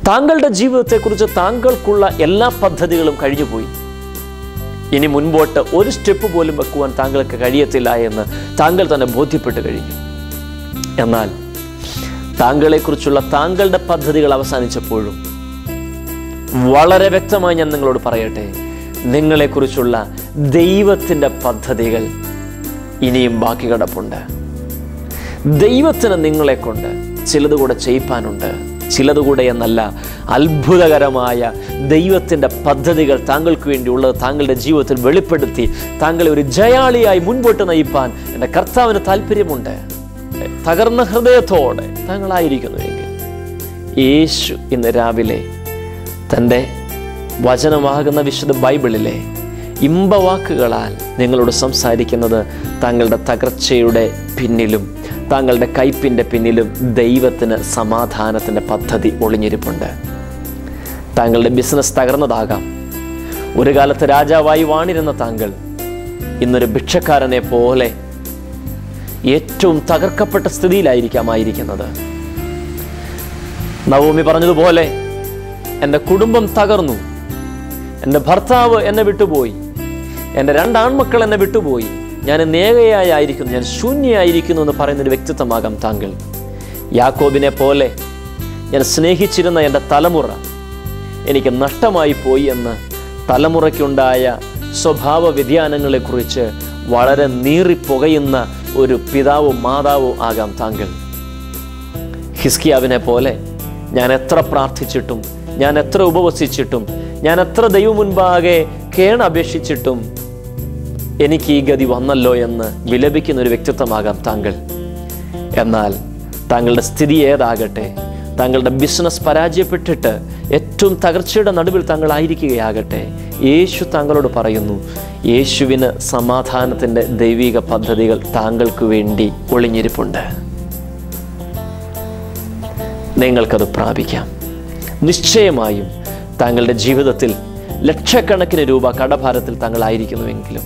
താങ്കളുടെ ജീവിതത്തെക്കുറിച്ച് താങ്കൾക്കുള്ള എല്ലാ പദ്ധതികളും കഴിഞ്ഞുപോയി ഇനി മുൻപോട്ട് ഒരു സ്റ്റെപ്പ് പോലും വെക്കുവാൻ താങ്കൾക്ക് കഴിയത്തില്ല എന്ന് താങ്കൾ തന്നെ ബോധ്യപ്പെട്ട് കഴിഞ്ഞു എന്നാൽ താങ്കളെക്കുറിച്ചുള്ള താങ്കളുടെ പദ്ധതികൾ അവസാനിച്ചപ്പോഴും വളരെ വ്യക്തമായി ഞാൻ നിങ്ങളോട് പറയട്ടെ നിങ്ങളെക്കുറിച്ചുള്ള ദൈവത്തിൻ്റെ പദ്ധതികൾ ഇനിയും ബാക്കി കിടപ്പുണ്ട് ദൈവത്തിന് നിങ്ങളെ കൊണ്ട് ചിലത് കൂടെ ചെയ്യിപ്പാനുണ്ട് ചിലത് കൂടെ എന്നല്ല അത്ഭുതകരമായ ദൈവത്തിൻ്റെ പദ്ധതികൾ താങ്കൾക്ക് വേണ്ടിയുള്ളത് താങ്കളുടെ ജീവിതത്തിൽ വെളിപ്പെടുത്തി താങ്കളെ ഒരു ജയാളിയായി മുൻപോട്ട് നയിപ്പാൻ എൻ്റെ കർത്താവിന് താല്പര്യമുണ്ട് തകർന്ന ഹൃദയത്തോടെ താങ്കളായിരിക്കുന്നുവെങ്കിൽ യേശു ഇന്ന് രാവിലെ തൻ്റെ വചനമാകുന്ന വിശുദ്ധ ബൈബിളിലെ ഇമ്പവാക്കുകളാൽ നിങ്ങളോട് സംസാരിക്കുന്നത് താങ്കളുടെ തകർച്ചയുടെ പിന്നിലും താങ്കളുടെ കയ്പിൻ്റെ പിന്നിലും ദൈവത്തിന് സമാധാനത്തിൻ്റെ പദ്ധതി ഒളിഞ്ഞിരിപ്പുണ്ട് താങ്കളുടെ ബിസിനസ് തകർന്നതാകാം ഒരു കാലത്ത് രാജാവായി വാണിരുന്ന താങ്കൾ ഇന്നൊരു ഭിക്ഷക്കാരനെ പോലെ ഏറ്റവും തകർക്കപ്പെട്ട സ്ഥിതിയിലായിരിക്കാമായിരിക്കുന്നത് നവോമി പറഞ്ഞതുപോലെ എൻ്റെ കുടുംബം തകർന്നു എൻ്റെ ഭർത്താവ് എന്നെ വിട്ടുപോയി എൻ്റെ രണ്ടാൺമക്കൾ എന്നെ വിട്ടുപോയി ഞാൻ നേകയായിരിക്കുന്നു ഞാൻ ശൂന്യയായിരിക്കുന്നു എന്ന് പറയുന്ന ഒരു വ്യക്തിത്വമാകാം താങ്കൾ യാക്കോബിനെ പോലെ ഞാൻ സ്നേഹിച്ചിരുന്ന എൻ്റെ തലമുറ എനിക്ക് നഷ്ടമായി പോയി എന്ന് തലമുറയ്ക്കുണ്ടായ സ്വഭാവ വ്യതിയാനങ്ങളെക്കുറിച്ച് വളരെ നീറിപ്പുകയുന്ന ഒരു പിതാവും മാതാവും ആകാം താങ്കൾ ഹിസ്കിയാവിനെ പോലെ ഞാൻ എത്ര പ്രാർത്ഥിച്ചിട്ടും ഞാൻ എത്ര ഉപവസിച്ചിട്ടും ഞാൻ എത്ര ദൈവം മുൻപാകെ കേണപേക്ഷിച്ചിട്ടും എനിക്ക് ഈ ഗതി വന്നല്ലോ എന്ന് വിലപിക്കുന്ന ഒരു വ്യക്തിത്വമാകാം താങ്കൾ എന്നാൽ താങ്കളുടെ സ്ഥിതി ഏതാകട്ടെ താങ്കളുടെ ബിസിനസ് പരാജയപ്പെട്ടിട്ട് ഏറ്റവും തകർച്ചയുടെ നടുവിൽ താങ്കളായിരിക്കുകയാകട്ടെ യേശു താങ്കളോട് പറയുന്നു യേശുവിന് സമാധാനത്തിൻ്റെ ദൈവിക പദ്ധതികൾ താങ്കൾക്ക് വേണ്ടി ഒളിഞ്ഞിരിപ്പുണ്ട് നിങ്ങൾക്കത് പ്രാപിക്കാം നിശ്ചയമായും താങ്കളുടെ ജീവിതത്തിൽ ലക്ഷക്കണക്കിന് രൂപ കടഭാരത്തിൽ താങ്കളായിരിക്കുന്നുവെങ്കിലും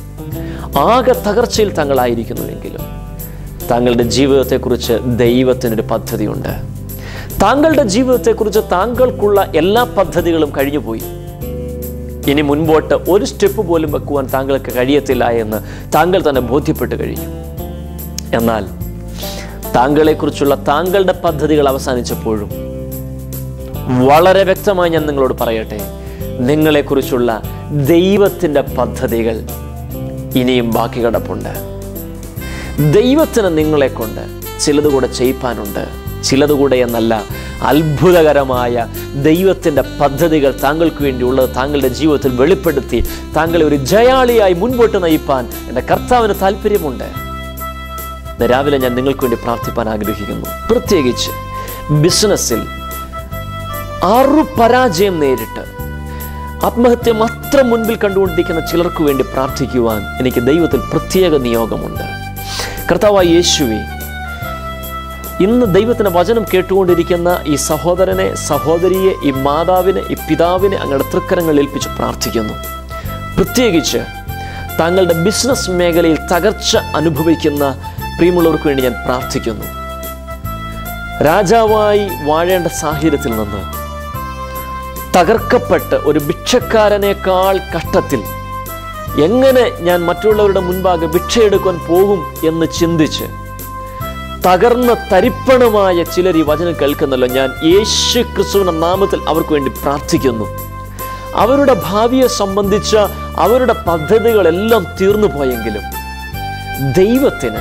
ആകെ തകർച്ചയിൽ താങ്കളായിരിക്കുന്നുവെങ്കിലും താങ്കളുടെ ജീവിതത്തെക്കുറിച്ച് ദൈവത്തിനൊരു പദ്ധതിയുണ്ട് താങ്കളുടെ ജീവിതത്തെക്കുറിച്ച് താങ്കൾക്കുള്ള എല്ലാ പദ്ധതികളും കഴിഞ്ഞുപോയി ഇനി മുൻപോട്ട് ഒരു സ്റ്റെപ്പ് പോലും വെക്കുവാൻ താങ്കൾക്ക് കഴിയത്തില്ല എന്ന് താങ്കൾ തന്നെ ബോധ്യപ്പെട്ട് കഴിഞ്ഞു എന്നാൽ താങ്കളെക്കുറിച്ചുള്ള താങ്കളുടെ പദ്ധതികൾ അവസാനിച്ചപ്പോഴും വളരെ വ്യക്തമായി ഞാൻ നിങ്ങളോട് പറയട്ടെ നിങ്ങളെക്കുറിച്ചുള്ള ദൈവത്തിൻ്റെ പദ്ധതികൾ ഇനിയും ബാക്കി കിടപ്പുണ്ട് ദൈവത്തിന് നിങ്ങളെ കൊണ്ട് ചിലത് കൂടെ ചെയ്യിപ്പാനുണ്ട് ചിലത് കൂടെ എന്നല്ല അത്ഭുതകരമായ ദൈവത്തിൻ്റെ പദ്ധതികൾ താങ്കൾക്ക് വേണ്ടിയുള്ളത് താങ്കളുടെ ജീവിതത്തിൽ വെളിപ്പെടുത്തി താങ്കളെ ഒരു ജയാളിയായി മുൻപോട്ട് നയിപ്പാൻ എൻ്റെ കർത്താവിന് താല്പര്യമുണ്ട് ഇന്ന് രാവിലെ ഞാൻ നിങ്ങൾക്ക് വേണ്ടി പ്രാർത്ഥിപ്പാൻ ആഗ്രഹിക്കുന്നു പ്രത്യേകിച്ച് ബിസിനസ്സിൽ ആറു പരാജയം നേരിട്ട് ആത്മഹത്യ മാത്രം മുൻപിൽ കണ്ടുകൊണ്ടിരിക്കുന്ന ചിലർക്ക് വേണ്ടി പ്രാർത്ഥിക്കുവാൻ എനിക്ക് ദൈവത്തിൽ പ്രത്യേക നിയോഗമുണ്ട് കർത്താവായ യേശുവെ ഇന്ന് ദൈവത്തിൻ്റെ വചനം കേട്ടുകൊണ്ടിരിക്കുന്ന ഈ സഹോദരനെ സഹോദരിയെ ഈ മാതാവിനെ ഈ പിതാവിനെ അങ്ങയുടെ തൃക്കരങ്ങൾ ഏൽപ്പിച്ച് പ്രാർത്ഥിക്കുന്നു പ്രത്യേകിച്ച് താങ്കളുടെ ബിസിനസ് മേഖലയിൽ തകർച്ച അനുഭവിക്കുന്ന പ്രിയമുള്ളവർക്ക് വേണ്ടി ഞാൻ പ്രാർത്ഥിക്കുന്നു രാജാവായി വാഴേണ്ട സാഹചര്യത്തിൽ നിന്ന് തകർക്കപ്പെട്ട് ഒരു ഭിക്ഷക്കാരനേക്കാൾ കഷ്ടത്തിൽ എങ്ങനെ ഞാൻ മറ്റുള്ളവരുടെ മുൻപാകെ ഭിക്ഷയെടുക്കാൻ പോകും എന്ന് ചിന്തിച്ച് തകർന്ന തരിപ്പണമായ ചിലർ ഈ വചനം കേൾക്കുന്നല്ലോ ഞാൻ യേശു ക്രിസ്തുവിന്റെ നാമത്തിൽ അവർക്ക് വേണ്ടി പ്രാർത്ഥിക്കുന്നു അവരുടെ ഭാവിയെ സംബന്ധിച്ച അവരുടെ പദ്ധതികളെല്ലാം തീർന്നു പോയെങ്കിലും ദൈവത്തിന്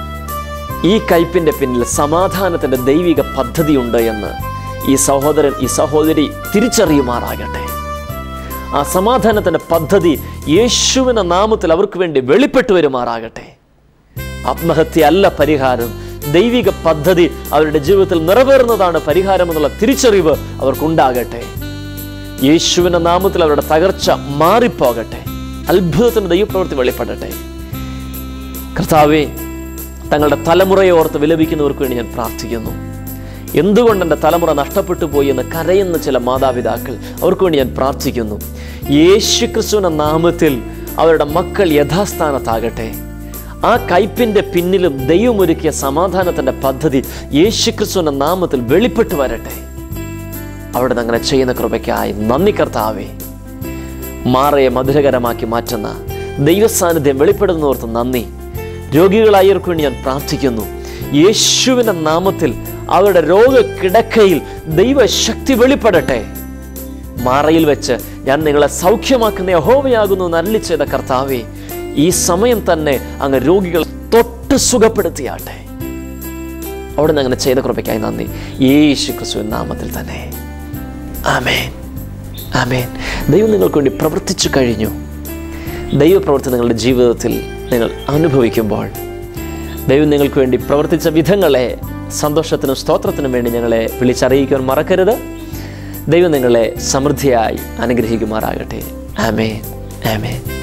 ഈ കയ്പിന്റെ പിന്നിൽ സമാധാനത്തിന്റെ ദൈവിക പദ്ധതിയുണ്ട് എന്ന് ഈ സഹോദരൻ ഈ സഹോദരി തിരിച്ചറിയുമാറാകട്ടെ ആ സമാധാനത്തിന്റെ പദ്ധതി യേശുവിന്റെ നാമത്തിൽ അവർക്ക് വേണ്ടി വെളിപ്പെട്ടു വരുമാറാകട്ടെ ആത്മഹത്യ അല്ല പരിഹാരം ദൈവിക പദ്ധതി അവരുടെ ജീവിതത്തിൽ നിറവേറുന്നതാണ് പരിഹാരം എന്നുള്ള തിരിച്ചറിവ് അവർക്കുണ്ടാകട്ടെ യേശുവിന്റെ നാമത്തിൽ അവരുടെ തകർച്ച മാറിപ്പോകട്ടെ അത്ഭുതത്തിന്റെ ദൈവപ്രവൃത്തി വെളിപ്പെടട്ടെ കർത്താവെ തങ്ങളുടെ തലമുറയെ ഓർത്ത് വിലപിക്കുന്നവർക്ക് വേണ്ടി ഞാൻ പ്രാർത്ഥിക്കുന്നു എന്തുകൊണ്ട് എൻ്റെ തലമുറ നഷ്ടപ്പെട്ടു പോയി എന്ന് കരയുന്ന ചില മാതാപിതാക്കൾ അവർക്ക് വേണ്ടി ഞാൻ പ്രാർത്ഥിക്കുന്നു യേശു ക്രിസ്തുവിൻ്റെ നാമത്തിൽ അവരുടെ മക്കൾ യഥാസ്ഥാനത്താകട്ടെ ആ കയ്പിൻ്റെ പിന്നിലും ദൈവമൊരുക്കിയ സമാധാനത്തിൻ്റെ പദ്ധതി യേശു ക്രിസ്തുവിൻ്റെ നാമത്തിൽ വെളിപ്പെട്ടു വരട്ടെ അവിടുന്ന് അങ്ങനെ ചെയ്യുന്ന കൃപയ്ക്കായി നന്ദി കർത്താവേ മാറയെ മധുരകരമാക്കി മാറ്റുന്ന ദൈവസാന്നിധ്യം വെളിപ്പെടുന്നോർത്ത് നന്ദി രോഗികളായവർക്ക് വേണ്ടി ഞാൻ പ്രാർത്ഥിക്കുന്നു യേശുവിൻ്റെ നാമത്തിൽ അവരുടെ രോഗക്കിടക്കയിൽ ദൈവശക്തി വെളിപ്പെടട്ടെ മാറയിൽ വെച്ച് ഞാൻ നിങ്ങളെ സൗഖ്യമാക്കുന്ന യഹോവയാകുന്നു എന്ന് അരളി ചെയ്ത കർത്താവേ ഈ സമയം തന്നെ അങ്ങ് രോഗികൾ തൊട്ട് സുഖപ്പെടുത്തിയാട്ടെ അവിടെ നിന്ന് അങ്ങനെ ചെയ്ത കൃപയ്ക്കായി നന്ദി യേശു ക്രിസ്തുവിൻ നാമത്തിൽ തന്നെ ആമേൻ ആമേൻ ദൈവം നിങ്ങൾക്ക് വേണ്ടി പ്രവർത്തിച്ചു കഴിഞ്ഞു ദൈവപ്രവൃത്തി നിങ്ങളുടെ ജീവിതത്തിൽ നിങ്ങൾ അനുഭവിക്കുമ്പോൾ ദൈവം നിങ്ങൾക്ക് വേണ്ടി പ്രവർത്തിച്ച വിധങ്ങളെ സന്തോഷത്തിനും സ്തോത്രത്തിനും വേണ്ടി ഞങ്ങളെ വിളിച്ചറിയിക്കുവാൻ മറക്കരുത് ദൈവം നിങ്ങളെ സമൃദ്ധിയായി അനുഗ്രഹിക്കുമാറാകട്ടെ ആമേൻ ആമേൻ